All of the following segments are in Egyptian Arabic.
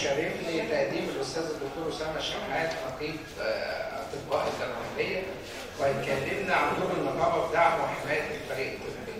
يشرفني تقديم الاستاذ الدكتور اسامه شحات نقيب آه، اطباء الدمويه ويكلمنا عن دور النقابه في دعم وحمايه الفريق الطبي.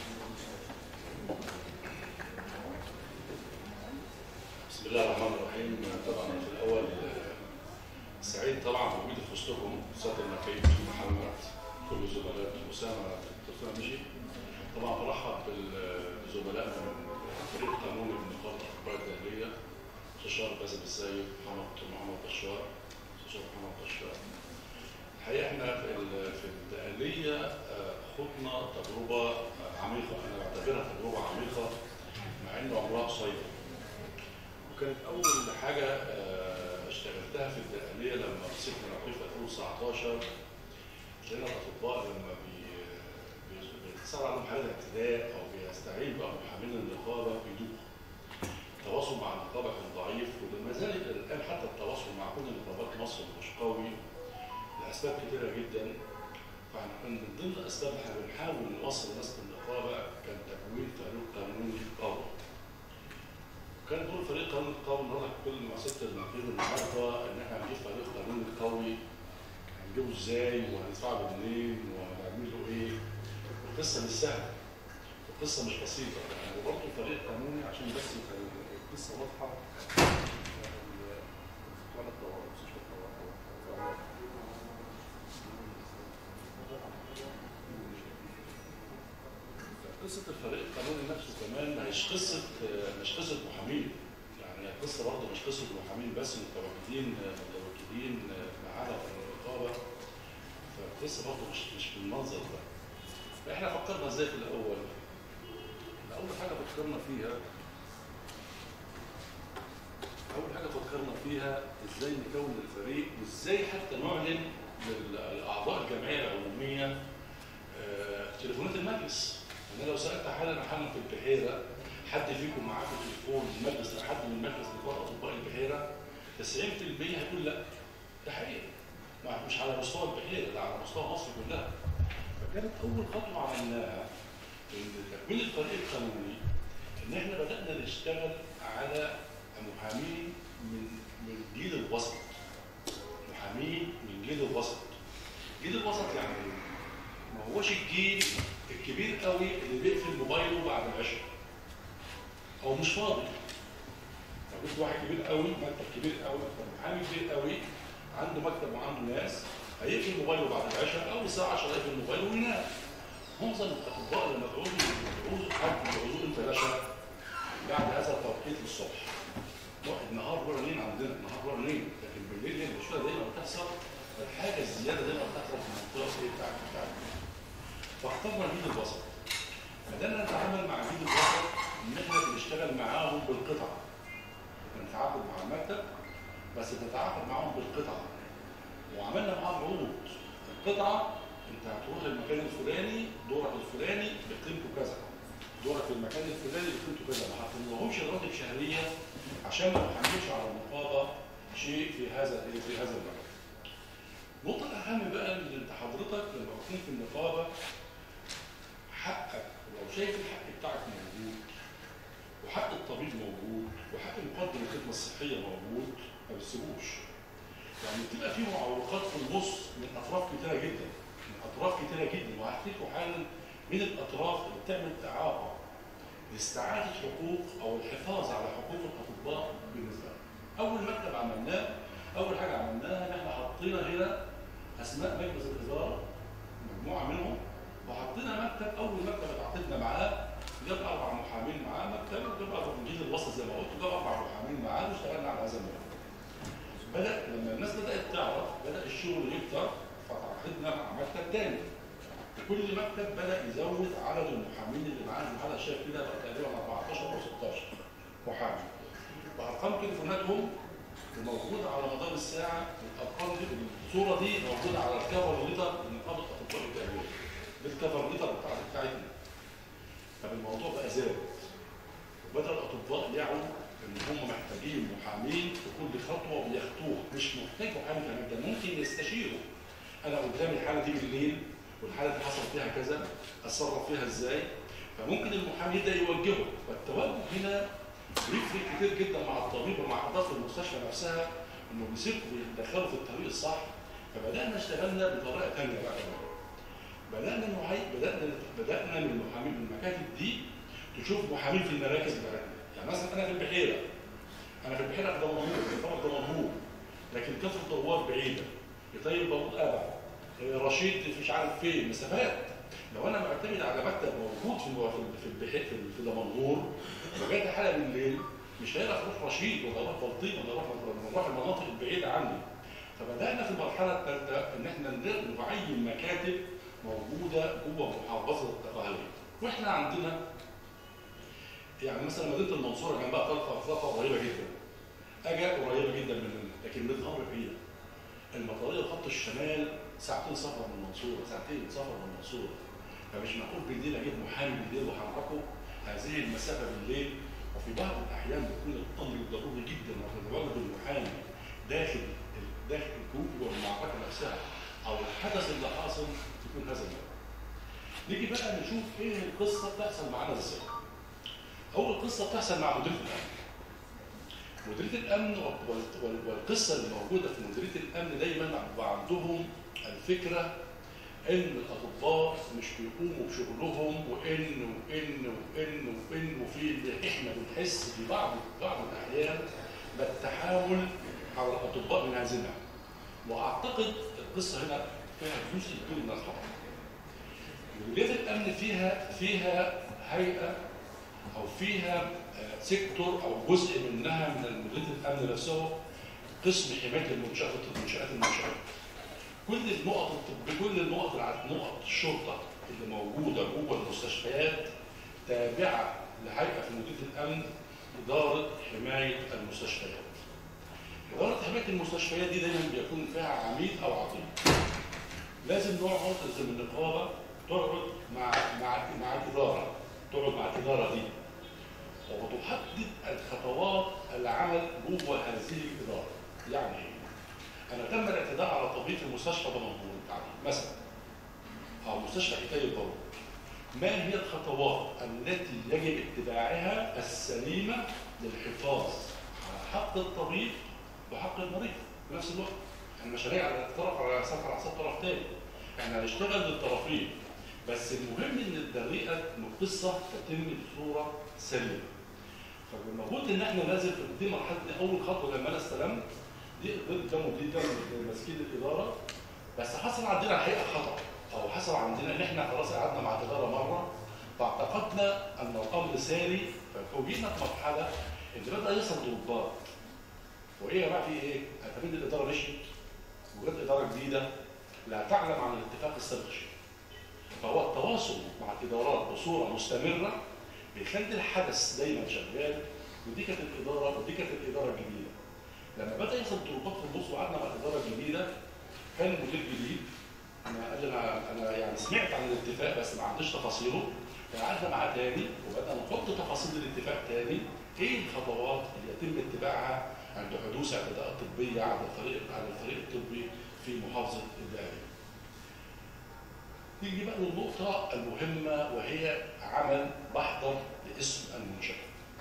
بسم الله الرحمن الرحيم طبعا في الاول آه، سعيد طبعا بوجودي في وسطكم استاذ النقيب محمد كل زملاء اسامه الدكتور مشي طبعا برحب بال- بزملائنا من فريق قانوني من نقابه الاطباء الداخليه مستشار باسم السيد محمد دكتور محمد بشار مستشار محمد بشار الحقيقه احنا في ال- في الدقهليه آه، خضنا تجربه آه، عميقه انا بعتبرها تجربه عميقه مع ان عمرها قصير وكانت اول حاجه آه، اشتغلتها في الدقهليه لما مسكت نقيب في 2019 لقينا الاطباء لما بي- بي- بيتصار عليهم حاله اعتداء او بيستعين بقى محامين النقابه بيدوخوا التواصل مع النقابه كان ضعيف وما زال إلى الان حتى التواصل مع كل نقابات مصر مش قوي لاسباب كثيره جدا فاحنا كان من ضمن الاسباب اللي احنا بنحاول نوصل الناس للنقابه كان تكوين فريق قانوني قوي كان دور فريق قانون القوي النهارده كل ما ست النقيب النهارده ان احنا هنجيب فريق قانوني قوي هنجيبه ازاي وهندفعه منين وهنعمل له ايه القصه مش سهله القصه مش بسيطه يعني وبرضه فريق قانوني عشان بس يبقى القصه واضحه ولا الطوارئ مستشفى الطوارئ قصة الفريق القانوني نفسه كمان مش قصة مش قصة محامين يعني القصة برضه مش قصة محامين بس متواجدين متواجدين معانا في النقابة فالقصة برضه مش مش بالمنظر ده فاحنا فكرنا ازاي في الأول؟ أول حاجة فكرنا فيها أول حاجة فكرنا فيها ازاي نكون الفريق وازاي حتى نعلن للأعضاء الجمعية العمومية آه، تليفونات المجلس انا لو سالت حالا حالا في البحيره حد فيكم معاه في تليفون المجلس حد من مجلس نقابه اطباء البحيره 90% هيقول لا ده حقيقه مع- مش على مستوى البحيره ده على مستوى مصر كلها فكانت اول خطوه عملناها في تكوين الفريق القانوني ان احنا بدانا نشتغل على محامين من من جيل الوسط محامين من جيل الوسط جيل الوسط يعني إيه؟ ما هوش الجيل الكبير قوي اللي بيقفل موبايله بعد العشاء او مش فاضي لو كنت واحد كبير قوي مكتب كبير قوي مكتب محامي كبير قوي عنده مكتب وعنده ناس هيقفل موبايله بعد العشاء او الساعه 10 يقفل موبايله وينام معظم الاطباء لما تعوزوا تعوزوا حد تعوزوه انت يا باشا بعد هذا التوقيت الصبح النهار هو لين عندنا النهار هو لين لكن بالليل هي المشكله دايما بتحصل الحاجه الزياده دايما بتحصل في المنطقه ايه بتاعت بتاعت فاخترنا جيل الوسط بدأنا نتعامل مع جيل الوسط ان احنا بنشتغل معاهم بالقطعه بنتعاقد مع المكتب بس بنتعاقد معاهم بالقطعه وعملنا معاهم عروض القطعه انت هتروح المكان الفلاني دورك الفلاني بقيمته كذا دورك في المكان الفلاني بقيمته كذا ما حطيناهمش رواتب شهريه عشان ما نحملش على النقابه شيء في هذا في هذا المكان النقطة الأهم بقى اللي أنت حضرتك لما تكون في النقابة حقك ولو شايف الحق بتاعك موجود وحق الطبيب موجود وحق مقدم الخدمة الصحية موجود ما بتسيبوش. يعني بتبقى في معوقات في النص من أطراف كتيرة جدا من أطراف كتيرة جدا وهحكيلكم حالا من الأطراف اللي بتعمل إعاقة لاستعادة حقوق أو الحفاظ على حقوق الأطباء بالنسبة لهم. أول مكتب عملناه أول حاجة عملناها إن إحنا حطينا هنا اسماء مجلس الاداره مجموعه منهم وحطينا مكتب اول مكتب اتعاقدنا معاه جاب اربع محامين معاه مكتب جاب اربع مدير الوسط زي ما قلت جاب اربع محامين معاه واشتغلنا على هذا الموضوع. بدا لما الناس بدات تعرف بدا الشغل يكتر فتعاقدنا مع مكتب تاني وكل مكتب بدا يزود عدد المحامين اللي معاه الحلقه شايف كده بقى تقريبا 14 او 16 محامي وارقام تليفوناتهم موجودة على مدار الساعة الأرقام دي الصورة دي موجودة على الكفر ليتر من نقابة أطباء التأمين دي الكفر ليتر بتاعت بتاعتنا طب الموضوع بقى زاد وبدأ الأطباء يعوا إن هم محتاجين محامين في كل خطوة بياخدوها مش محتاج محامي كمان ده ممكن يستشيروا أنا قدامي الحالة دي بالليل والحالة دي حصل فيها كذا أتصرف فيها إزاي فممكن المحامي ده يوجهه والتوجه هنا بيفرق كتير جدا مع الطبيب ومع اداره المستشفى نفسها انه بيسيبوا بيدخلوا في الطريق الصح فبدانا اشتغلنا بطريقه ثانيه بقى بدانا نوعي بدانا بدانا من المحامين من المكاتب دي تشوف محامين في المراكز بتاعتنا يعني مثلا انا في البحيره انا في البحيره في دمنهور في فرع دمنهور لكن كفر الدوار بعيده يطيب بارود ابعد رشيد مش عارف فين مسافات لو انا معتمد على مكتب موجود في في البحيره في دمنهور وجات حاله بالليل مش هيعرف يروح رشيد ولا يروح بلطيم ولا يروح نروح المناطق البعيده عني فبدانا في المرحله الثالثه ان احنا نعين مكاتب موجوده جوه محافظه القاهره واحنا عندنا يعني مثلا مدينه المنصوره جنبها ثلاث اطراف قريبه جدا اجا قريبه جدا مننا لكن بنتهرب فيها المطاريه خط الشمال ساعتين سفر من المنصوره ساعتين سفر من المنصوره فمش معقول بالليل اجيب محامي بالليل واحركه هذه المسافه بالليل وفي بعض الاحيان بيكون الامر ضروري جدا وتتولد المحامي داخل داخل جوه المعركه نفسها او الحدث اللي حاصل يكون هذا النوع. نيجي بقى نشوف ايه القصه بتحصل معانا ازاي. اول قصه بتحصل مع مديريه الامن. مديريه الامن والقصه اللي موجوده في مديريه الامن دايما عندهم الفكره ان الاطباء مش بيقوموا بشغلهم وان وان وان وان وفي احنا بنحس في بعض بعض الاحيان بالتحامل على الاطباء من هذه الناحيه. واعتقد القصه هنا فيها جزء كبير من الخطا. مديريه الامن فيها فيها هيئه او فيها سيكتور او جزء منها من مديريه الامن نفسه قسم حمايه المنشات المنشات المنشات. كل النقط الطب كل النقط نقط الشرطه اللي موجوده جوه المستشفيات تابعه لهيئه في مديريه الامن اداره حمايه المستشفيات. اداره حمايه المستشفيات دي دايما بيكون فيها عميد او عطيب. لازم نقعد لازم النقابه تقعد مع مع مع الاداره تقعد مع الاداره دي وتحدد الخطوات العمل جوه هذه الاداره. يعني ايه؟ انا تم الاعتداء على طبيب في مستشفى دمنهور التعليم مثلا او مستشفى حكايه البارود ما هي الخطوات التي يجب اتباعها السليمه للحفاظ على حق الطبيب وحق المريض في نفس الوقت المشاريع على طرف على سفر على طرف تاني احنا هنشتغل للطرفين بس المهم ان الطريقه ان القصه تتم بصوره سليمه فالمفروض ان احنا لازم في دي مرحله دي اول خطوه لما انا استلمت دي ضد ده مدير ده ماسكين الاداره بس حصل عندنا الحقيقه خطا او حصل عندنا ان احنا خلاص قعدنا مع الاداره مره فاعتقدنا ان الامر ساري ففوجئنا في مرحله ان بدا يحصل ضربات وايه يا جماعه في ايه؟ اعتمد الاداره مشيت وجت اداره جديده لا تعلم عن الاتفاق السابق شيء فهو التواصل مع الادارات بصوره مستمره بيخلي الحدث دايما شغال ودي كانت الاداره ودي كانت الاداره الجديده لما بدا يحصل ضربات في النص وقعدنا مع الاداره الجديده كان المدير جديد انا قال لي انا انا يعني سمعت عن الاتفاق بس ما عنديش تفاصيله فقعدنا معاه تاني وبدانا نحط تفاصيل الاتفاق تاني ايه الخطوات اللي يتم اتباعها عند حدوث اعتداءات طبيه على الفريق على الفريق الطبي في محافظه الدقهليه. نيجي بقى للنقطه المهمه وهي عمل محضر لاسم المنشاه.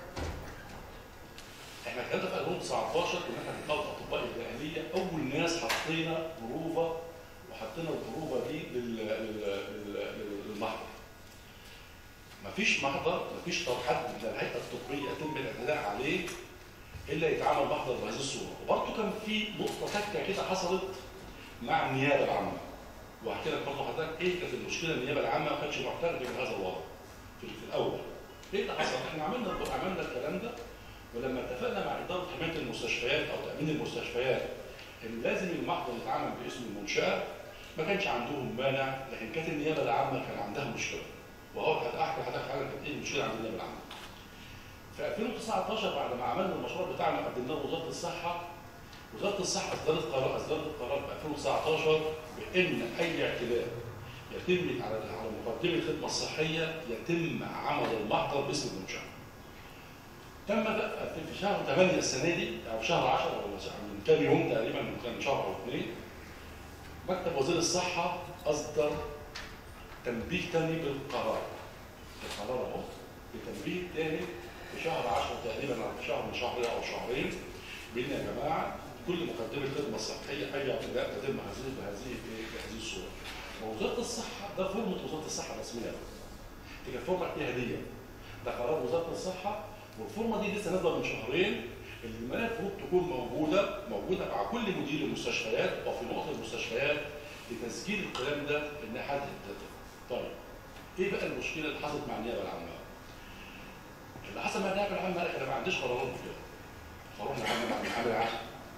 احنا اتكلمنا في 2019 ان احنا في نقابه اطباء الدقهليه اول ناس حطينا بروفه وحطينا البروفه دي لل- لل- لل- للمحضر. مفيش محضر مفيش حد من الهيئه الطبيه يتم الاعتداء عليه الا يتعامل محضر بهذه الصوره وبرضه كان في نقطه تكه كده حصلت مع النيابه العامه وهحكي لك برضه حضرتك ايه كانت المشكله النيابه العامه ما كانتش معترفه بهذا الوضع في, في الاول ايه اللي حصل؟ احنا عملنا عملنا الكلام ده ولما اتفقنا مع اداره حمايه المستشفيات او تامين المستشفيات ان لازم المحضر يتعامل باسم المنشاه ما كانش عندهم مانع لكن كانت النيابه العامه كان عندها مشكله وهو هحكي لحضرتك حاجه كانت ايه المشكله عند النيابه العامه في 2019 بعد ما عملنا المشروع بتاعنا قدمناه لوزاره الصحه وزاره الصحه اصدرت قرار اصدرت قرار في 2019 بان اي اعتداء يتم على على مقدمه الخدمه الصحيه يتم عمل المحضر باسم المنشاه. تم ده في شهر 8 السنه دي او شهر 10 ولا من كام يوم تقريبا من كان شهر او اثنين مكتب وزير الصحه اصدر تنبيه تاني بالقرار. القرار اهو بتنبيه تاني في شهر 10 تقريبا او في شهر من شهر او شهرين بان يا جماعه كل مقدمه خدمه صحيه اي اعتداء تتم هذه بهذه بهذه الصوره. ووزاره الصحه ده فورمه وزاره الصحه الرسميه. دي كانت فورمه فيها هديه. ده قرار وزاره الصحه والفورمه دي لسه نازله من شهرين اللي المفروض تكون موجوده موجوده مع كل مدير المستشفيات وفي نقط المستشفيات لتسجيل الكلام ده ان حد الداتا. طيب ايه بقى المشكله اللي حصلت مع النيابه العامه؟ اللي حصل مع النيابه العامه قال لك انا ما عنديش قرارات كده. فروحنا عملنا مع المحامي العام.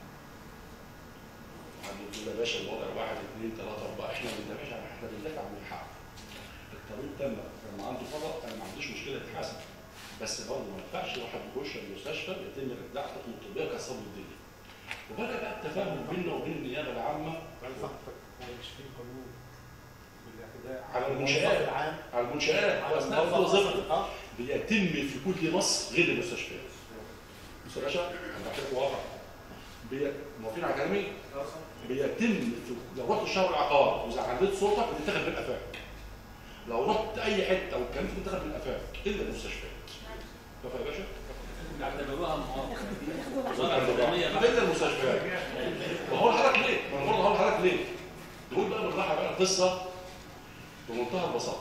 عند يا باشا الوضع واحد اثنين ثلاثه اربعه احنا ما بندافعش عن احنا بندافع عن الحق. الطبيب تم لما عنده خطا انا ما عنديش مشكله يتحاسب. بس برضه ما ينفعش واحد يخش المستشفى يتم ابداع حكم الطبيه كسر الدنيا. وبدا بقى التفاهم بيننا وبين النيابه العامه مش في قانون بالاعتداء على المنشآت. العام على المنشآت على واثناء الموظف وظيفتها اه بيتم في كل مصر غير المستشفيات. بص يا باشا انا بحكي واقع. بي- موافقين على كلامي؟ بيتم في لو رحت الشهر العقار واذا عليت صوتك بتتاخد من قفاك. لو رحت اي حته واتكلمت بتتاخد من قفاك الا المستشفيات. فاهم يا باشا؟ بيعتبروها مؤاخذة الا المستشفيات. وهو حضرتك ليه؟ ما انا برضه هقول لحضرتك ليه؟ نقول بقى بالراحه بقى القصه بمنتهى البساطه.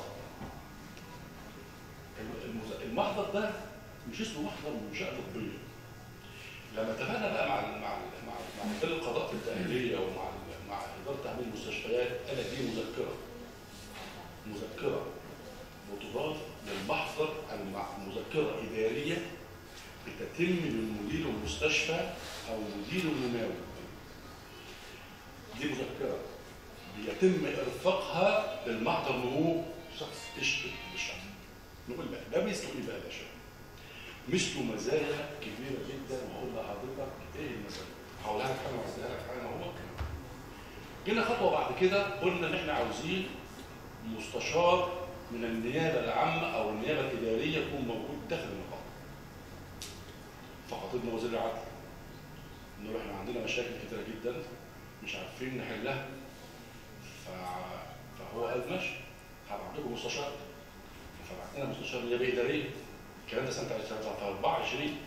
المز- المحضر ده مش اسمه محضر منشاه طبيه. لما اتفقنا بقى مع ال- مع ال- مع ال- مع مجال القضاء في الداخليه ومع ال- مع اداره تامين المستشفيات قال دي مذكره. مذكره وتضاف للمحضر المع- مذكره اداريه بتتم من مدير المستشفى او مدير المناوب. دي مذكره بيتم ارفاقها للمحضر نمو شخص اشتري بالشخص نقول بقى ده مثله ايه بقى يا باشا؟ مثله مزايا كبيره جدا وهقول لحضرتك ايه المزايا؟ هقولها لك حاجه وهديها لك حاجه هو جينا خطوه بعد كده قلنا ان احنا عاوزين مستشار من النيابه العامه او النيابه الاداريه يكون موجود داخل النقابه. فخاطبنا وزير العدل نقول له احنا عندنا مشاكل كتيره جدا مش عارفين نحلها ف... فهو قال ماشي هبعت لكم مستشار فبعت لنا مستشار نيابه اداريه الكلام ده سنه 2024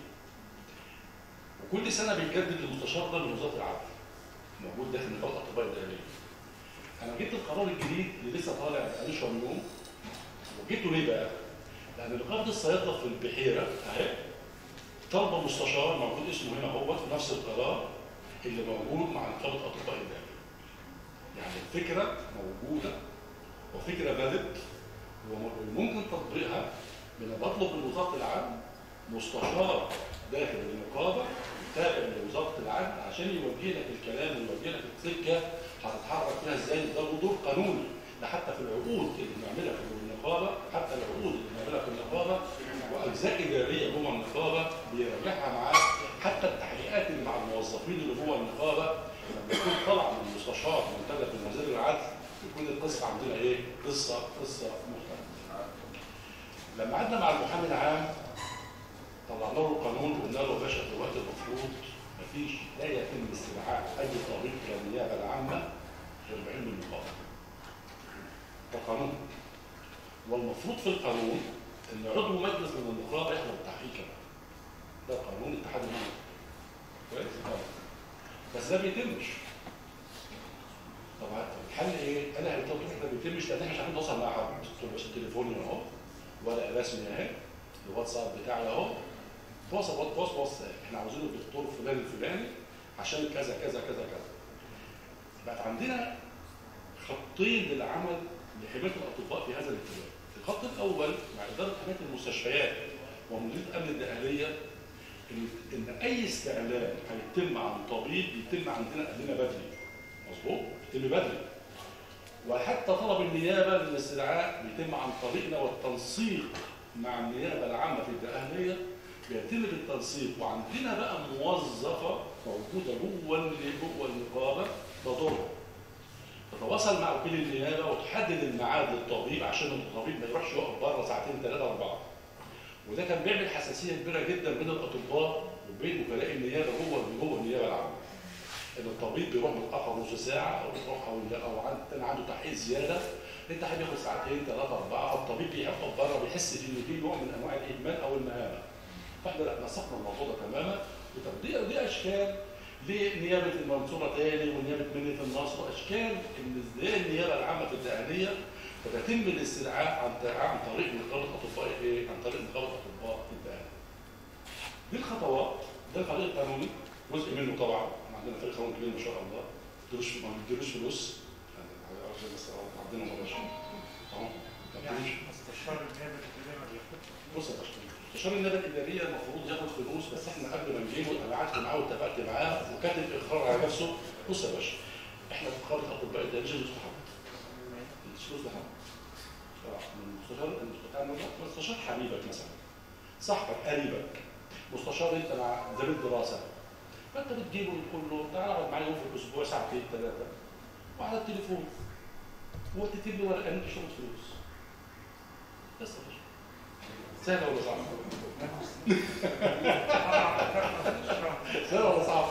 وكل سنه بيتجدد المستشار ده من وزاره العدل موجود داخل نقابه الاطباء الاداريه انا جبت القرار الجديد اللي لسه طالع بقاله شهر يوم وجبته ليه بقى؟ لان نقابه الصيادله في البحيره اهي طالبه مستشار موجود اسمه هنا هو في نفس القرار اللي موجود مع نقابه اطباء الداخليه. يعني الفكره موجوده وفكره بدت وممكن تطبيقها من بطلب من وزاره العدل مستشار داخل النقابه تابع لوزاره العدل عشان يوجه لك الكلام ويوجه لك السكه هتتحرك فيها ازاي ده له دور قانوني ده حتى في العقود اللي بنعملها في النقابه حتى العقود اللي بنعملها في النقابه واجزاء اداريه جوه النقابه بيراجعها معاه حتى التحقيقات اللي مع الموظفين اللي جوه النقابه لما يكون طلع من مستشار منتدب من وزير العدل يكون القصه عندنا ايه؟ قصه قصه مختلفه. لما قعدنا مع المحامي العام طلعنا له القانون وقلنا له يا باشا دلوقتي المفروض مفيش لا يتم استدعاء اي طبيب الى النيابه العامه غير بعلم النقابه. ده قانون. والمفروض في القانون ان عضو مجلس من النقابه يحضر التحقيق كمان. ده قانون الاتحاد المدني. كويس؟ آه. بس ده ما بيتمش. طب الحل ايه؟ انا قلت له ده ما بيتمش لان احنا مش عارفين نوصل مع حد. قلت له باشا تليفوني اهو ورقه رسمي اهي الواتساب بتاعي اهو توصل وصل وصل احنا عاوزين الدكتور فلان الفلاني عشان كذا كذا كذا كذا. بقت عندنا خطين للعمل لحمايه الاطباء في هذا الاتجاه. الخط الاول مع اداره حمايه المستشفيات ومديريه امن الداخليه ان ان اي استعلام هيتم عن طبيب يتم عندنا قبلنا بدري. مظبوط؟ يتم بدري. وحتى طلب النيابه للاستدعاء بيتم عن طريقنا والتنسيق مع النيابه العامه في الدقهليه بيتم بالتنسيق وعندنا بقى موظفه موجوده جوه ال- جوه النقابه تضر تتواصل مع وكيل النيابه وتحدد الميعاد للطبيب عشان الطبيب ما يروحش يقف بره ساعتين ثلاثه اربعه وده كان بيعمل حساسيه كبيره جدا بين الاطباء وبين وكلاء النيابه جوه جوه النيابه العامه ان الطبيب بيروح متاخر نص ساعه او بيروح او او عند- تاني عنده تحقيق زياده التحقيق بياخد ساعتين ثلاثه اربعه الطبيب بيقف بره بيحس ان في نوع من انواع الاهمال او المهانه فاحنا لا نسقنا الموضوع ده تماما وطب دي دي اشكال لنيابه المنصوره تاني ونيابه مدينه النصر اشكال ان ازاي النيابه العامه في الدقهليه فتتم الاستدعاء عن عن طريق نقابه اطباء ايه؟ عن طريق نقابه اطباء الدقهليه. دي الخطوات ده الفريق القانوني جزء منه طبعا احنا عندنا فريق قانوني كبير ما شاء الله ما بيديروش ما بيديروش فلوس يعني عشان بس عندنا مباشر اهو ما يعني بيديروش مستشار النيابه الاداريه ما بياخدش بص يا باشا مستشار النيابه الاداريه المفروض ياخد فلوس بس احنا قبل ما نجيبه انا قعدت معاه واتفقت معاه وكاتب اقرار على نفسه بص يا باشا احنا في قاره اطباء الدقهليه مش مستحب مش مستحب صراحة. من مستشار المستشار مستشار حبيبك مثلا صاحبك قريبك مستشار انت مع زميل دراسه فانت بتجيبه وتقول له تعالى اقعد معايا يوم في الاسبوع ساعتين ثلاثه وعلى التليفون وتكتب لي ورقه انت شغل فلوس بس يا باشا سهله ولا صعبه؟ سهله ولا صعبه؟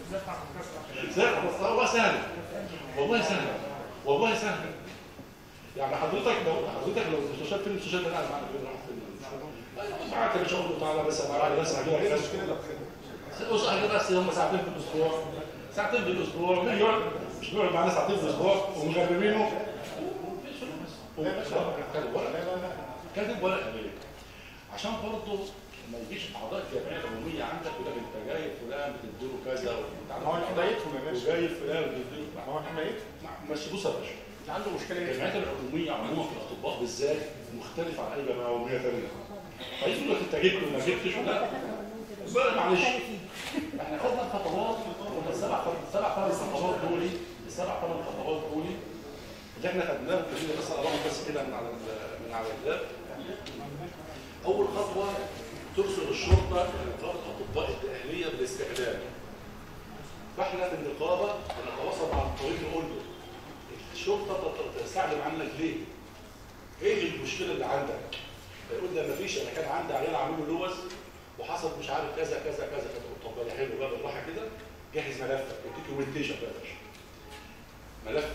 سهله ولا صعبه؟ والله سهله والله سهله والله سهله يعني حضرتك لو حضرتك لو مستشار فيلم مستشار ده قاعد معانا فين راح فين معاك يا باشا اقول له تعالى بس انا قاعد بس هجيبك ايه بس المشكله لو كده؟ بص احنا بس هم ساعتين في الاسبوع ساعتين في الاسبوع مين يقعد مش بيقعد معانا ساعتين في الاسبوع ومغرمينه ومفيش فلوس ومفيش ورقة. كاتب ورقه لا لا لا كاتب ورقه ليه؟ عشان برضه ما يجيش اعضاء الجمعيه العموميه عندك يقول لك انت جاي فلان بتديله كذا وانت ما هو حمايتهم يا باشا وجاي فلان بتديله ما هو حمايتهم مش بص يا باشا اللي عنده مشكله ايه؟ الجمعيات العموميه عموما في الاطباء بالذات مختلفه عن اي جمعيه عموميه ثانيه. عايز يقول لك انت جبت وما جبتش لا بقى معلش احنا خدنا الخطوات قلنا السبع السبع ثمان خطوات دول السبع ثمان خطوات دول اللي احنا خدناهم كده بس اقراهم بس كده من على ال- من على الكتاب. اول خطوه ترسل الشرطه لنقابه اطباء التاهيليه بالاستعداد. فاحنا في النقابه بنتواصل مع الطبيب نقول له الشرطه تت- تستعلم عنك ليه؟ ايه المشكله اللي عندك؟ فيقول ده مفيش انا كان عندي عيال عامل له لوز وحصل مش عارف كذا كذا كذا كذا طب ده حلو بقى بالراحه كده جهز ملفك الدوكيومنتيشن بقى يا باشا ملف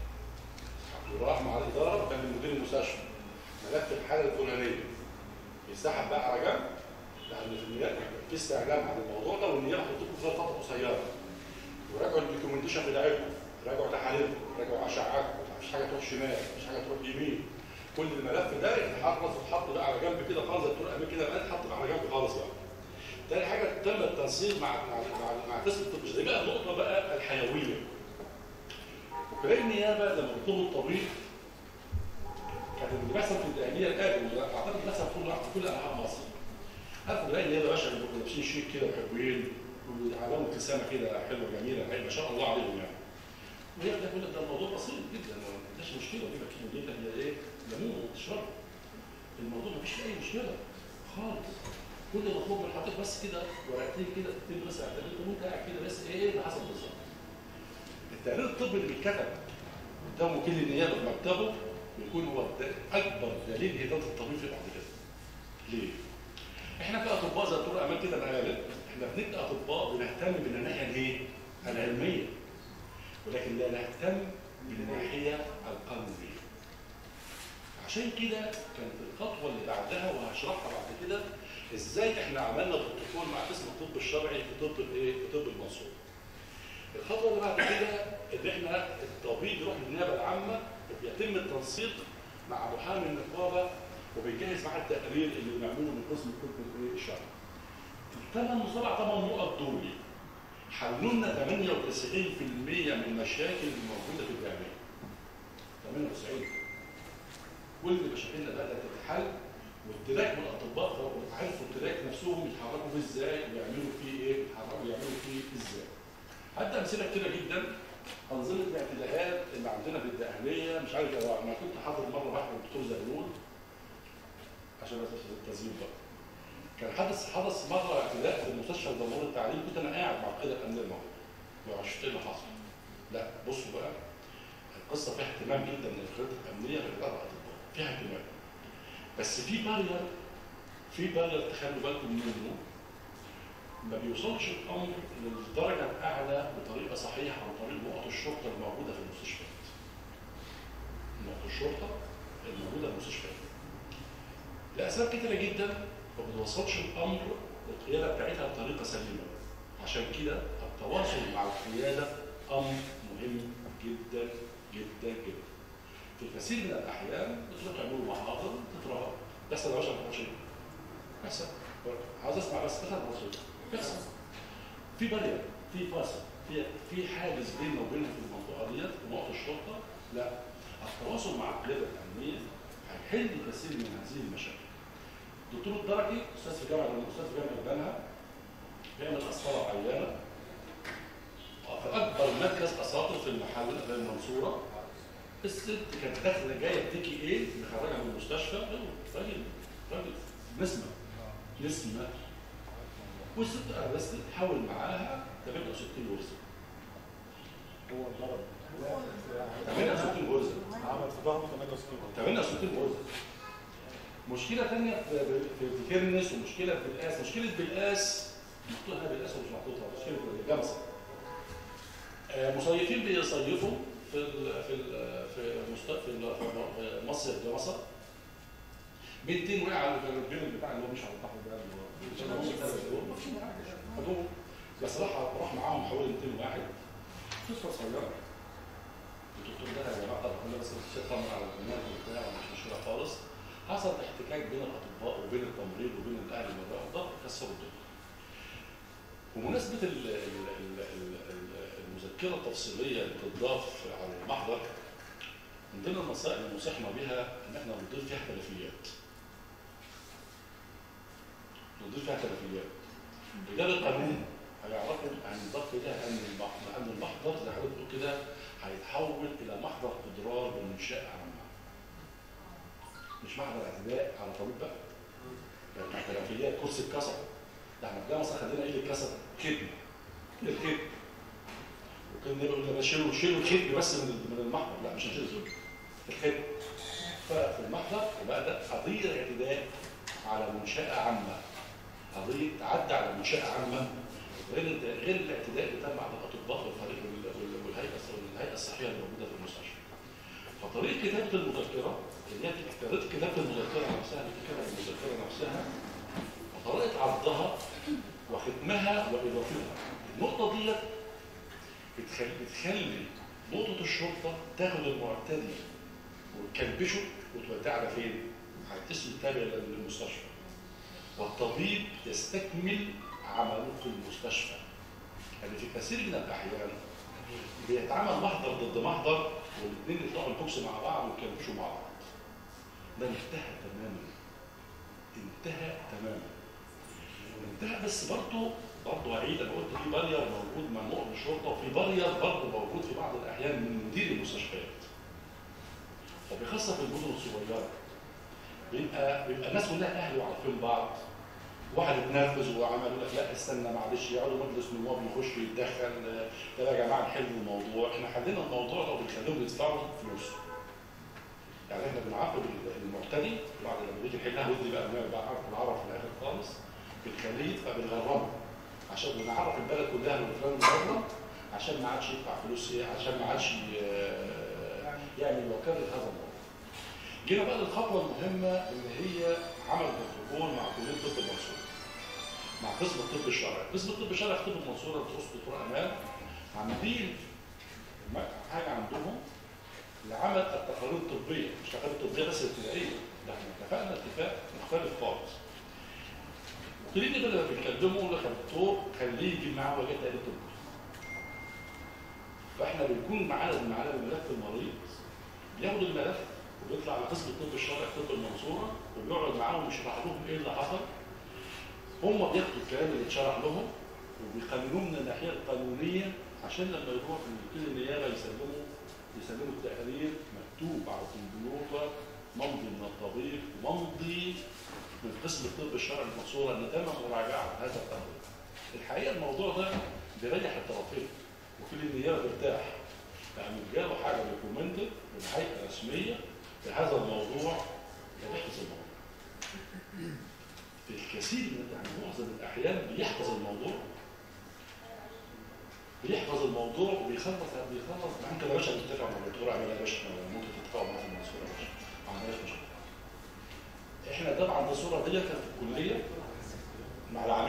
وراح مع الاداره كان من مدير المستشفى ملف الحاله الفلانيه يسحب بقى على جنب لان في النيابه في استعلام عن الموضوع ده والنيابه هتديكم فيها فتره قصيره وراجعوا الدوكيومنتيشن بتاعتكم راجعوا تحاليلكم راجعوا اشعاعاتكم مفيش حاجه تروح شمال مفيش حاجه تروح يمين كل الملف ده يتحرص ويتحط بقى على جنب كده خالص الطرق امين كده بقى يتحط بقى على جنب خالص بقى تاني حاجه تم التنسيق مع مع مع, مع قسم الطب دي بقى النقطه بقى الحيويه وكلاء النيابه لما بيطلبوا الطبيب كان اللي بيحصل في الدقهليه الان اعتقد بيحصل في كل في كل انحاء مصر عارف كلاء النيابه يا باشا بيبقوا لابسين شيك كده وحلوين وعلامه ابتسامه كده حلوه جميله ما شاء الله عليهم يعني وهي بتقول لك ده الموضوع بسيط جدا ما عندهاش مشكله دي بكتب دي هي ايه ليمون وتشرب الموضوع ما فيش فيه اي مشكله خالص كل اللي مطلوب من حضرتك بس كده ورقتين كده تكتب بس على التقرير وانت قاعد كده بس ايه اللي حصل بالظبط التقرير الطبي اللي بيتكتب قدام وكيل النيابه في مكتبه بيكون هو الد- اكبر دليل هدايه الطبيب في بعد كده ليه؟ احنا كاطباء زي الدكتور امان كده ما قالت احنا بنبقى اطباء بنهتم بالناحيه الايه؟ العلميه ولكن لا نهتم بالناحيه القانونيه عشان كده كانت الخطوه اللي بعدها وهشرحها بعد كده ازاي احنا عملنا بروتوكول مع قسم الطب الشرعي في طب الايه؟ في طب المنصوره. الخطوه اللي بعد كده ان احنا الطبيب يروح للنيابه العامه وبيتم التنسيق مع محامي النقابه وبيجهز معاه التقرير اللي بنعمله من قسم الطب الايه؟ الشرعي. الثمان مصطلح ثمان نقط دول حلوا لنا 98% من المشاكل الموجوده في الجامعه. 98 كل مشاكلنا بدات تتحل والتراك من الاطباء عرفوا التراك نفسهم يتحركوا فيه ازاي ويعملوا فيه ايه يتحركوا يعملوا فيه ازاي. هدي امثله كتيره جدا انظمه الاعتداءات اللي عندنا في الدقهليه مش عارف يا انا كنت حاضر مره واحده الدكتور زغلول عشان بس التسجيل بقى كان حدث حدث مره اعتداء في المستشفى الجمهوري التعليم كنت انا قاعد مع القياده الامنيه الموجوده وشفت ايه اللي حصل لا بصوا بقى القصه فيها اهتمام جدا من القيادات الامنيه بالاداره الاطباء فيها اهتمام بس في بارير في بارير تخلوا بالكم منه ما بيوصلش الامر للدرجه الاعلى بطريقه صحيحه عن طريق نقط الشرطه الموجوده في المستشفيات. نقط الشرطه الموجوده في المستشفيات. لاسباب كثيره جدا ما بتوصلش الامر القياده بتاعتها بطريقه سليمه عشان كده التواصل مع القياده امر مهم جدا جدا جدا في كثير من الاحيان بتروح تعملوا محاضر تترهب بس انا مش عارف شيء بيحصل عاوز اسمع بس تفهم مصر بيحصل في برير في فاصل في في حاجز بيننا وبينهم في المنطقه ديت في نقطه الشرطه لا التواصل مع القياده الامنيه هيحل كثير من هذه المشاكل دكتور الدرجي استاذ في جامعه استاذ في جامعه بنها بيعمل اسطره عيانه في اكبر مركز اساطر في المحل في المنصوره الست كانت داخله جايه بتيجي ايه مخرجها من المستشفى راجل راجل نسمه نسمه والست ارستت حاول معاها 68 غرزه هو ضرب 68 غرزه عمل في ظهره 68 68 غرزه مشكله ثانيه في في في كيرنس ومشكله في بالقاس مشكله بالقاس محطوطها بالقاس ومش محطوطها مشكله الجمصه آه، مصيفين بيصيفوا في ال في ال في مست- في ال- في مصيف جمصه بنتين وقع على الراجل بتاع اللي هو مش على البحر ده اللي هو كان هو ثلاث دول خدوه بس راح راح معاهم حوالي 200 واحد قصه صغيره الدكتور ده يا جماعه طبعا كنا بس الشيخ طمن على البنات وبتاع مش مشكله خالص حصل احتكاك بين الاطباء وبين التمريض وبين الاهل والرافضه كسروا الدنيا بمناسبه ال- ال- ال- ال- ال- المذكره التفصيليه اللي بتضاف على المحضر من ضمن النصائح اللي نصحنا بها ان احنا نضيف فيها تلفيات نضيف فيها تلفيات رجال القانون هيعرفوا هنضاف لها ان المحضر ان المحضر زي ما حضرتك بتقول كده هيتحول الى محضر اضرار بمنشاه عامه مش محضر اعتداء على طبيب بقى يعني احترافيات كرسي اتكسر ده احنا في جامعه خلينا ايه اللي اتكسر؟ كدب الكدب وكان نبقى قلنا شيلوا شيلوا الكدب بس من من المحضر لا مش هنشيل الكدب الكدب ففي المحضر وبقى ده قضيه اعتداء على منشاه عامه قضيه تعدى على منشاه عامه غير غير الاعتداء اللي تم على الاطباء والفريق وال- وال- والهيئه والهيئه الصحيه اللي موجوده في المستشفى. فطريقه كتابه المذكره اللي هي طريقه كتابه المذكره نفسها الفكره المذكره نفسها وطريقه عرضها وختمها واضافتها. النقطه ديت بتخلي بتخلي نقطه الشرطه تاخد المعتدي وتكلبشه وتوديه على فين؟ على الاسم التابع للمستشفى. والطبيب يستكمل عمله في المستشفى. يعني في كثير من الاحيان بيتعامل محضر ضد محضر والاثنين يطلعوا البوكس مع بعض ويتكلمشوا مع بعض. ده انتهى تماما. انتهى تماما. انتهى بس برضه برضه اعيد انا قلت في بارير موجود مع نقط الشرطه وفي بارير برضه موجود في بعض الاحيان من مدير المستشفيات. وبخاصه في المدن الصغيره. بيبقى بيبقى الناس كلها اهل وعارفين بعض واحد اتنرفز وعمل يقول لك لا استنى معلش يقعدوا مجلس نواب يخش يتدخل آه، طب يا جماعه نحل الموضوع احنا حلينا الموضوع لو بنخليهم يدفعوا فلوس يعني احنا بنعاقب المعتدي بعد لما بيجي يحلها ودي بقى بقى عارف العرب في الاخر خالص بنخليه يدفع بنغرمه عشان بنعرف البلد كلها ان فلان مغرم عشان ما عادش يدفع فلوس ايه عشان ما عادش آه، يعمل وكاله هذا الموضوع جينا بقى للخطوه المهمه اللي هي عمل بروتوكول مع كليه طب المنصوره مع قسم الطب الشرعي، قسم الطب الشرعي في طب المنصوره بخصوص دكتور امان عاملين م- حاجه عندهم لعمل التقارير الطبيه، مش تقارير طبيه بس ابتدائيه، ده احنا اتفقنا اتفاق مختلف خالص. الكليه دي لما بيتكلموا يقول لك يا دكتور خليه يجيب معاه وجهه تقرير طبي. فاحنا بيكون معانا معانا الملف المريض بياخد الملف وبيطلع على قسم الطب الشرعي في طب المنصوره وبيقعد معاهم يشرح لهم ايه اللي حصل هم بياخدوا الكلام اللي اتشرح لهم وبيقننوه من الناحيه القانونيه عشان لما يروح لوكيل النيابه يسلموا يسلموا التقرير مكتوب على الكمبيوتر ممضي من الطبيب وممضي من قسم الطب الشرعي المنصوره ان تم مراجعه هذا التقرير. الحقيقه الموضوع ده بيريح الطرفين وكيل النيابه بيرتاح يعني جابوا حاجه دوكيومنتد من هيئه رسميه في هذا الموضوع بيحفظ الموضوع. في الكثير من يعني معظم الاحيان بيحفظ الموضوع بيحفظ الموضوع وبيخلص بيخلص ما انت يا باشا بتتفق مع الدكتور اعمل يا باشا ممكن تتفقوا معاه في المنصوره يا باشا ما عندناش مشكله. احنا طبعا الصوره دي كانت في الكليه مع العميد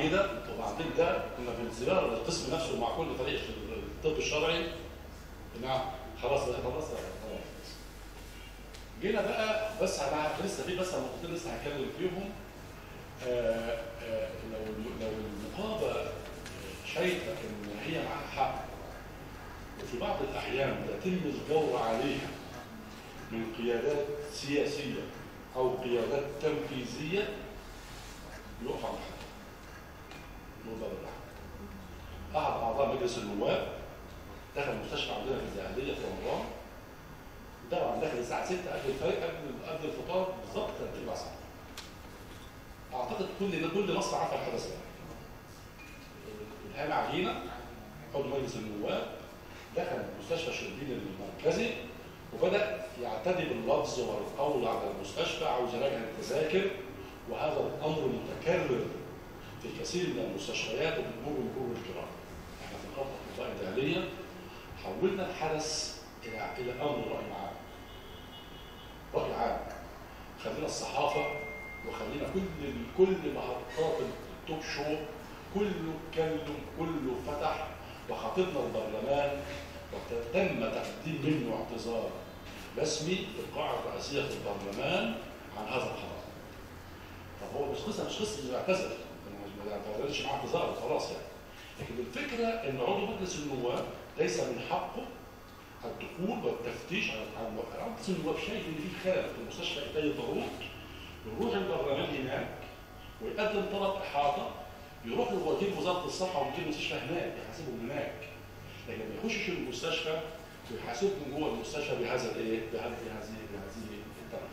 عقيده وبعدين ده كنا في الزياره للقسم نفسه مع كل فريق في الطب الشرعي نعم خلاص بقى خلاص خلاص جينا بقى بس انا لسه في بس نقطتين لسه هتكلم فيهم آه آه لو لو النقابه شايفه ان هي معاها حق وفي بعض الاحيان يتم الجور عليها من قيادات سياسيه او قيادات تنفيذيه يقف على الحق نقطه بالراحه احد اعضاء مجلس النواب دخل المستشفى عندنا في الزقازيق في رمضان طبعا دخل الساعه 6 قبل الفريق قبل قبل الفطار بالظبط ثلاث ارباع ساعه اعتقد كل كل مصر عارفه الحدث ده الهام عجينه عضو مجلس النواب دخل مستشفى الشربين المركزي وبدا يعتدي باللفظ والقول على المستشفى عاوز يراجع التذاكر وهذا الامر متكرر في كثير من المستشفيات وبتمر مرور الكرام. احنا في نقابه الاطباء الداخليه حولنا الحدث الى الى امر راي عام. راي عام. خلينا الصحافه وخلينا كل كل محطات التوك شو كله اتكلم كله فتح وخطبنا البرلمان وتم تقديم منه اعتذار رسمي في القاعه الرئيسيه في البرلمان عن هذا الخطا. طب هو مش قصه مش قصه انه يعتذر ما يعتذرش معاه اعتذار خلاص يعني. لكن الفكره ان عضو مجلس النواب ليس من حقه الدخول والتفتيش على عضو مجلس النواب شايف ان في خلل في المستشفى انتاج الضغوط يروح البرلمان هناك ويقدم طلب احاطه يروح لوكيل وزاره الصحه ومدير المستشفى هناك يحاسبهم هناك لكن ما يخشش المستشفى ويحاسبهم جوه المستشفى بهذا الايه؟ بهذه بهذه بهذه الطريقه.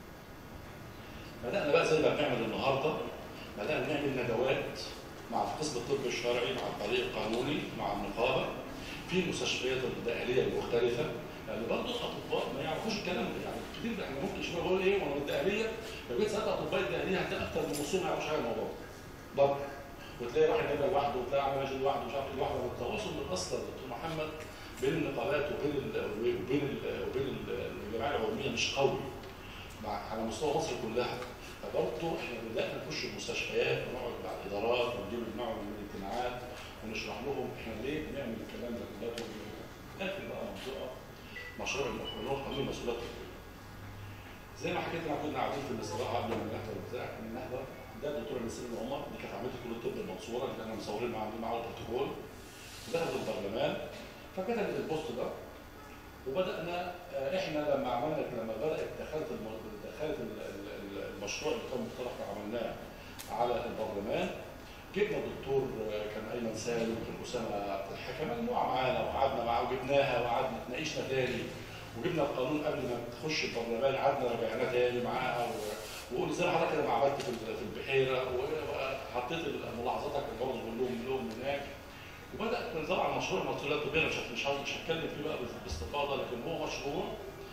بدانا بقى زي ما بنعمل النهارده بدانا نعمل ندوات مع قسم الطب الشرعي مع الطريق القانوني مع النقابه في المستشفيات الداخليه المختلفه لان برضه الاطباء ما يعرفوش الكلام ده يعني كتير احنا ممكن شويه بقول ايه وانا الداخليه لو جيت سالت اطباء الداخليه هتلاقي اكثر من نصهم ما يعرفوش حاجه عن الموضوع برضه وتلاقي راح ينام لوحده وتلاقي عامل ماشي لوحده مش عارف ايه لوحده والتواصل اللي اصلا دكتور محمد بين النقابات وبين ال وبين ال وبين ال- الجمعيه العموميه مش قوي مع على مستوى مصر كلها فبرضه احنا بدانا نخش المستشفيات ونقعد مع الادارات ونجيب معهم من الاجتماعات ونشرح لهم احنا ليه بنعمل الكلام ده كله اخر بقى منطقه مشروع المقررات قانون المسؤوليات الطبيه. زي ما حكيت لنا كنا قاعدين في الاستراحه قبل ما نحضر بتاع النهضه ده الدكتوره نسرين عمر دي كانت عملت كليه الطب المنصوره اللي كنا مصورين معاها معاها البروتوكول ودخلت البرلمان فكتبت البوست ده وبدانا آه، احنا لما عملنا لما بدات دخلت الم- دخلت ال- ال- ال- المشروع اللي كان مقترح عملناه على البرلمان جبنا الدكتور آه، كان ايمن سالم وكان اسامه عبد الحكم مجموعه معانا وقعدنا معاه وجبناها وقعدنا اتناقشنا تاني وجبنا القانون قبل ما تخش البرلمان قعدنا راجعناه تاني معاها و- وقلت زي ما حضرتك كده ما عملت في ال- في البحيره وحطيت ملاحظاتك برضه لهم لهم هناك وبدا طبعا مشروع المسؤوليات الطبيه مش مش مش هتكلم فيه بقى باستفاضه لكن هو مشروع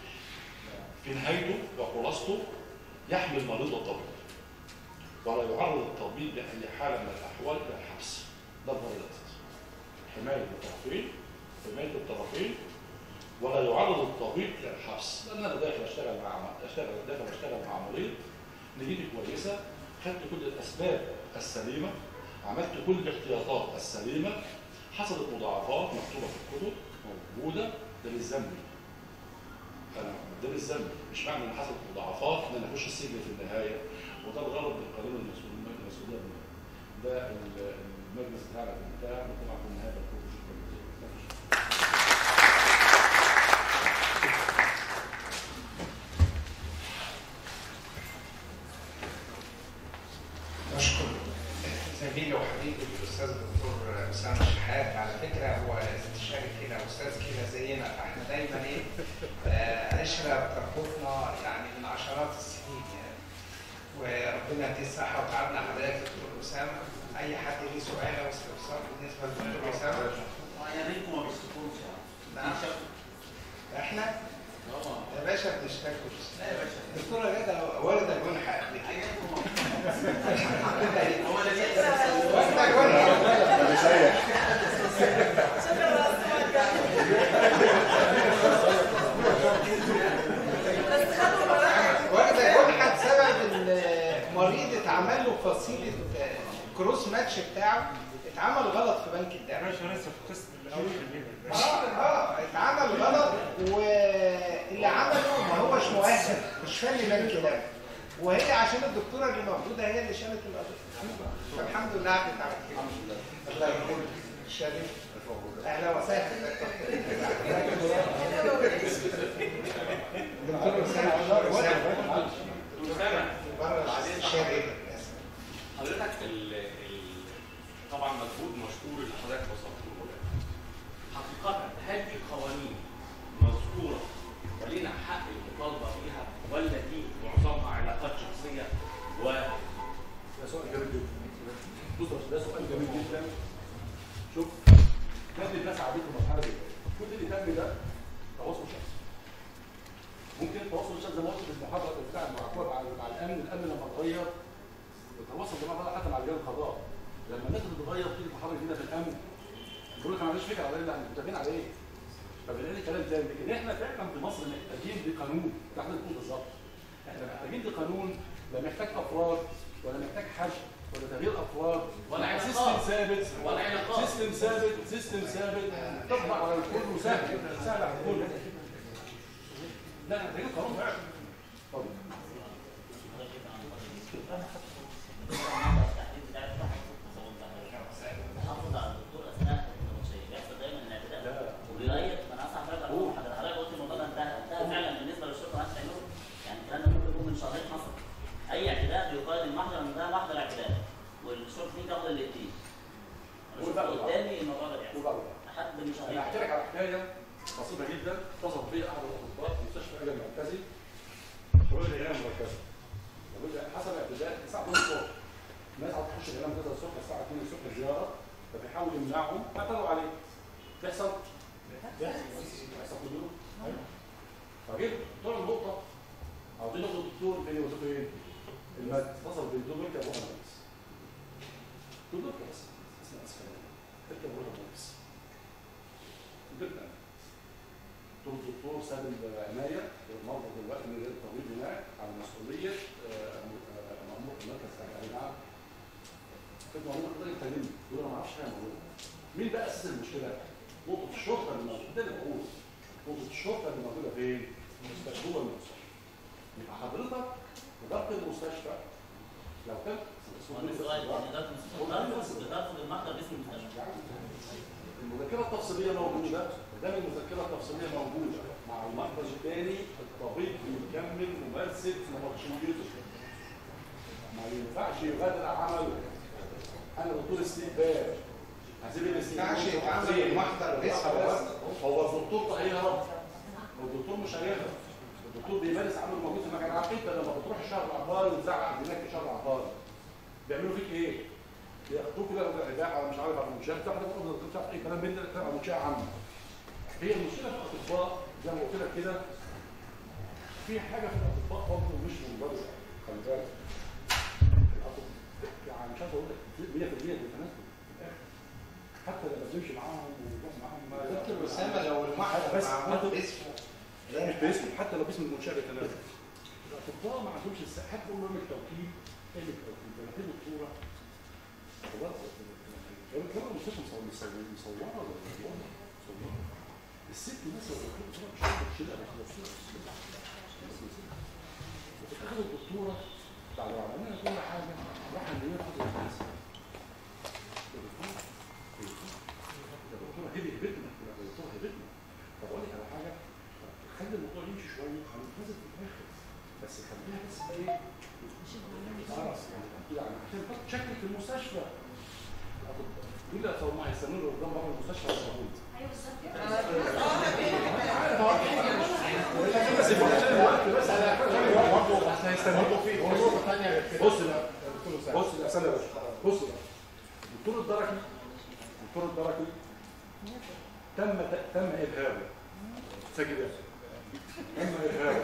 في نهايته وخلاصته يحمي المريض والطبيب ولا يعرض الطبيب لاي حاله من الاحوال الى الحبس ده الغرض الاساسي حمايه الطرفين حمايه الطرفين ولا يعرض الطبيب الى الحبس لان انا داخل اشتغل مع اشتغل داخل اشتغل مع مريض نيتي كويسه خدت كل الاسباب السليمه عملت كل الاحتياطات السليمه حصلت مضاعفات مكتوبه في الكتب موجوده ده للذنب انا ده للذنب مش معنى ان حصلت مضاعفات ان انا اخش السجن في النهايه وده الغرض من قانون المسؤول- المسؤوليه بالمال. ده ال- المجلس بتاعنا في البتاع وطبعا في النهايه بكون شكرا نشكر زميلي وحبيبي الاستاذ الدكتور اسامه شحات على فكره هو استشاري كده استاذ كده زينا فاحنا دايما ايه آه، عشره بتربطنا يعني من عشرات السنين يعني وربنا يديه الصحه وتعبنا حضرتك دكتور اسامه اي حد ليه سؤال او استفسار بالنسبه للدكتور اسامه يا ريتكم ما بيشتكوش يعني نعم. احنا اه يا باشا بنشتكي لا يا باشا الدكتوره غاده والده جنحه قبل كده عليكم انت ايه؟ هو اللي بيحصل والده جنحه واخده جنحه بسبب ان مريض اتعمل له فصيله الكروس ماتش بتاعه اتعمل غلط في بنك الدم ماشي انا لسه في القسم الاول اه اه اتعمل غلط واللي عمله ما هوش مؤهل مش فني بنك دم وهي عشان الدكتوره اللي موجوده هي اللي شالت القضيه فالحمد لله عدت على كده الله يكرمك شريف اهلا وسهلا دكتور اسامه أسامة بره الشارع حضرتك ال ال طبعا مجهود مشكور اللي حضرتك وصلته له ده. حقيقة هل في قوانين مذكورة ولينا حق المطالبة بيها ولا دي معظمها علاقات شخصية و ده سؤال جميل جدا بص يا أستاذ، ده سؤال جميل جدا شوف كان الناس عدت المرحله دي كل اللي تم ده تواصل شخصي ممكن التواصل الشخصي زي ما قلت في المحاضره بتاع المعقوبه مع مع الامن الامن لما اتغير التواصل ده مرة حتى مع رجال القضاء لما الناس بتتغير تيجي محاضره جديده في الامن يقول لك انا ما عنديش فكره على ايه احنا متفقين على ايه فبنلاقي كلام تاني لكن احنا فعلا في مصر محتاجين لقانون ده احنا بنقول بالظبط احنا محتاجين لقانون لا محتاج افراد ولا محتاج حشد ولا تغيير افراد ولا علاقات. سيستم ثابت ولا علاقات. سيستم ثابت سيستم ثابت تطبق على الكل وسهل سهل على الكل لا احنا محتاجين قانون فعلا اتفضل تحافظ على الدكتور اثناء النبطشيه بيحصل دايما الاعتداء لا وبيغير ما انا اصلا حضرتك اقول حضرتك حضرتك قلت الموضوع ده انتهى انتهى فعلا بالنسبه للشرطه ما عادش تعمله يعني الكلام ده ممكن يكون من شهرين حصل اي اعتداء بيقيد المحضر ان ده محضر اعتداء والشرطه دي تاخد الاثنين انا شفت والبعض. قدامي الموضوع ده بيحصل وبعد لحد من شهرين انا هحكي لك على حكايه بسيطه جدا اتصل بي احد الاطباء في مستشفى اجل المركزي شغل العنايه المركزه يقول لي حصل اعتداء الساعه 2 الصبح الناس عاوزه تخش العنايه المركزه الصبح الساعه 2 الصبح زياره فبيحاول يمنعهم اعترضوا عليه بيحصل بيحصل كل يوم أيوة. فجيت طلع النقطه عاوزين ناخد الدكتور فين وظيفه ايه؟ المادة اتصل بالدكتور يركب ابو هندس دكتور بس اسمع اسمع تركب ابو هندس جدا دكتور الدكتور ساب العنايه المرضى دلوقتي من غير طبيب هناك على مسؤوليه آه، آه، مأمور المركز بتاع الجامعه كنت مأمور الراجل كلمني يقول انا ما اعرفش حاجه موجوده مين بقى اساس المشكله؟ نقطه الشرطه اللي موجوده ده اللي بقوله نقطه الشرطه اللي موجوده فين؟ المستشفى جوه المستشفى يبقى حضرتك اداره المستشفى لو كان مهندس صغير يعني اداره المستشفى بترفض بترفض المحضر باسم المستشفى المذكرة التفصيلية موجودة دام المذكرة التفصيلية موجودة مع المحضر الثاني الطبيب بيكمل ممارسة نبطشيته ما ينفعش يغادر عمله أنا دكتور استقبال هسيب الاستقبال ينفعش يتعامل المحضر باسم بس هو الدكتور ده هيهرب الدكتور مش هيهرب الدكتور بيمارس عمله موجود في مكان عقيد لما بتروح الشهر العقاري وتزعق هناك في الشهر العقاري بيعملوا فيك ايه؟ ياخدوك كده الاباحه ولا مش عارف على المنشاه بتاع حضرتك تقول مش عارف اي كلام من ده كلام على منشاه عامه هي المشكله في الاطباء زي ما قلت لك كده في حاجه في الاطباء برضه مش منضبطه خلي بالك الأطباء- يعني مش عايز اقول لك 100% بالتناسب في الاخر حتى لما بتمشي معاهم وتروح معاهم ما دكتور اسامه لو المحضر بس معمول هذا- باسمه لا مش باسمه حتى لو باسم المنشاه بالتناسب الاطباء ما عندهمش الس- حتى هم يعمل توكيل ايه التوكيل ده محتاج دكتوره هو لو كان المستشفى مصور مصور مصوره ولا مصوره مصوره الست مثلا لو كانت مصوره مش هتقدر تشيلها بس مصوره وتاخد الدكتوره بعد ما عملنا كل حاجه راح ان هي تاخد الناس الدكتوره هدي هبتنا الدكتوره هبتنا طب اقول لك على حاجه خلي الموضوع يمشي شويه هنتنزل في الاخر بس خليها بس ايه خلاص يعني عشان خاطر شكلك في المستشفى يقول لك طب ما هيستمروا قدام باب المستشفى ولا موجود بس بس احنا هيستمروا فيه بص بقى بص بقى استنى بس بص بقى الدكتور الدركي الدكتور الدركي تم تم ارهابه سجدات تم ارهابه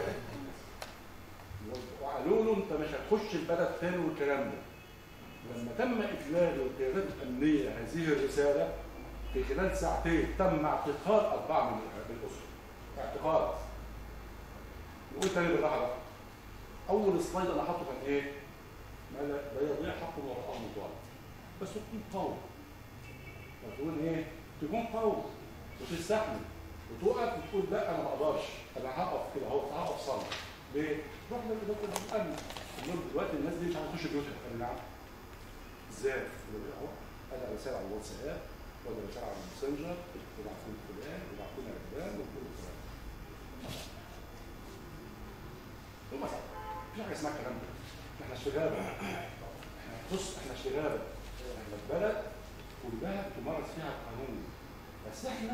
وقالوا له انت مش هتخش البلد تاني والكلام ده لما تم ابلاغ القيادات الامنيه هذه الرساله في خلال ساعتين تم اعتقال اربعه من الاسره اعتقال نقول تاني بالراحه بقى اول سلايد انا حاطه كان ايه؟ ما لا لا يضيع حق وراءه مطالب بس تكون قوي تكون ايه؟ تكون قوي وتستحمل وتقف وتقول لا انا ما اقدرش انا هقف كده اهو هقف صلاه ليه؟ روح للدكتور الامن النور دلوقتي الناس دي مش هتخش بيوتها قال نعم ازاي؟ يقول لي اهو انا رساله على الواتساب ولا رساله على الماسنجر وبعتوا لي فلان وبعتوا لي فلان وكل فلان ثم مفيش حاجه اسمها الكلام ده احنا مش في غابه احنا بص احنا مش في غابه احنا في بلد كلها بتمارس فيها القانون بس احنا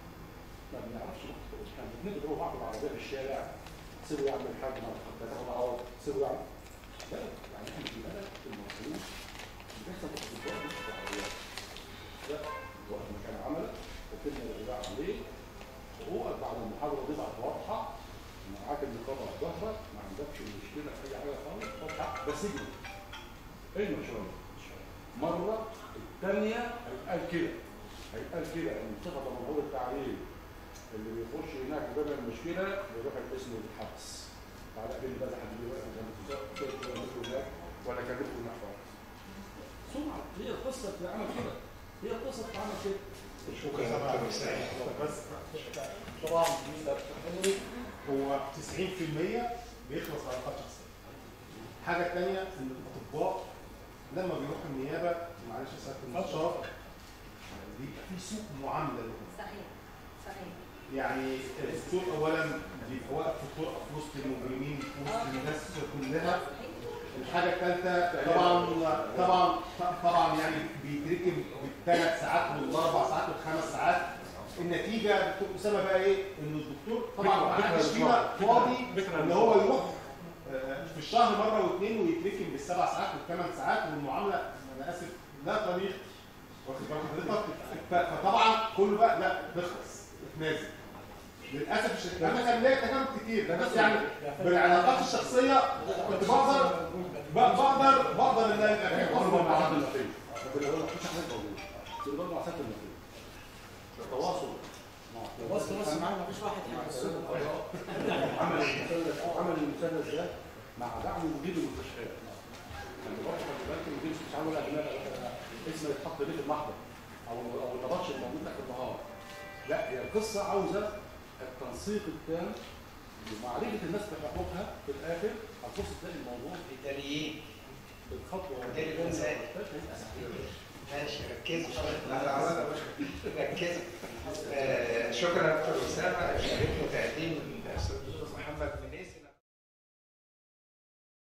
ما بنعرفش نخطئ احنا الاثنين بيضربوا بعض بالعربيه في الشارع سيبوا يعمل حاجه ما تاخد عوض سيبوا يعمل بلد يعني احنا في بلد المفروض بيحصل تطبيقات مش في العربيات لا واحد مكان عملك وكلمه الغباء عليه حقوقك بعد المحاضره دي بقت واضحه معاك النقابه في ظهرك ما عندكش مشكله في اي حاجه خالص خد حق بس اجري اجري شويه مره الثانيه هيتقال كده هيتقال كده ان صفه جمهور التعليم اللي بيخش هناك وبيعمل مشكله بيروح الاسم ويتحبس تعالى قابل بقى حد بيوقف جنب هناك ولا كلمته هناك خالص سمعه هي القصه بتتعمل كده هي القصه بتتعمل كده شكرا يا دكتور سعيد بس طبعا بالنسبه للتحلل هو 90% بيخلص على علاقات شخصيه. الحاجه الثانيه ان الاطباء لما بيروحوا النيابه معلش يا سياده المستشار بيبقى في سوء معامله لهم. صحيح صحيح يعني الدكتور اولا بيبقى واقف في الطرقه في وسط المجرمين في وسط الناس كلها الحاجه الثالثه طبعا طبعا طبعا يعني بيتركب بالثلاث ساعات والاربع ساعات والخمس ساعات النتيجه دكتور اسامه بقى ايه؟ ان الدكتور طبعا ما حدش فينا فاضي ان هو يروح آه، في الشهر مره واثنين ويتركب بالسبع ساعات والثمان ساعات والمعامله انا اسف لا طريق واخد بالك حضرتك ف- فطبعا كله بقى لا تخلص اتنازل للاسف الشديد انا كان ليا تجارب كتير بس يعني بالعلاقات الشخصيه كنت بقدر بقدر بقدر ان أنا يبقى في برضه حسن مع حد معامله النقيب لكن لو مفيش حاجه موجوده بس برضه مع سياده النقيب التواصل مع بص بص معانا مفيش واحد يحب عمل المثلث عمل المثلث ده مع دعم مدير المستشفيات يعني برضه خلي بالك المدير مش عامل اجنبي اسمه يتحط ليه في المحضر او او النبطش الموجود اخر النهار لا هي القصه عاوزه التنسيق التام ومعرفه الناس بحقوقها في الاخر هتبص تلاقي الموضوع إداريين بالخطوه مدير الإنسان. ماشي ركزوا شوية ركزوا آه، شكرا دكتور أسامة شاركنا تقديم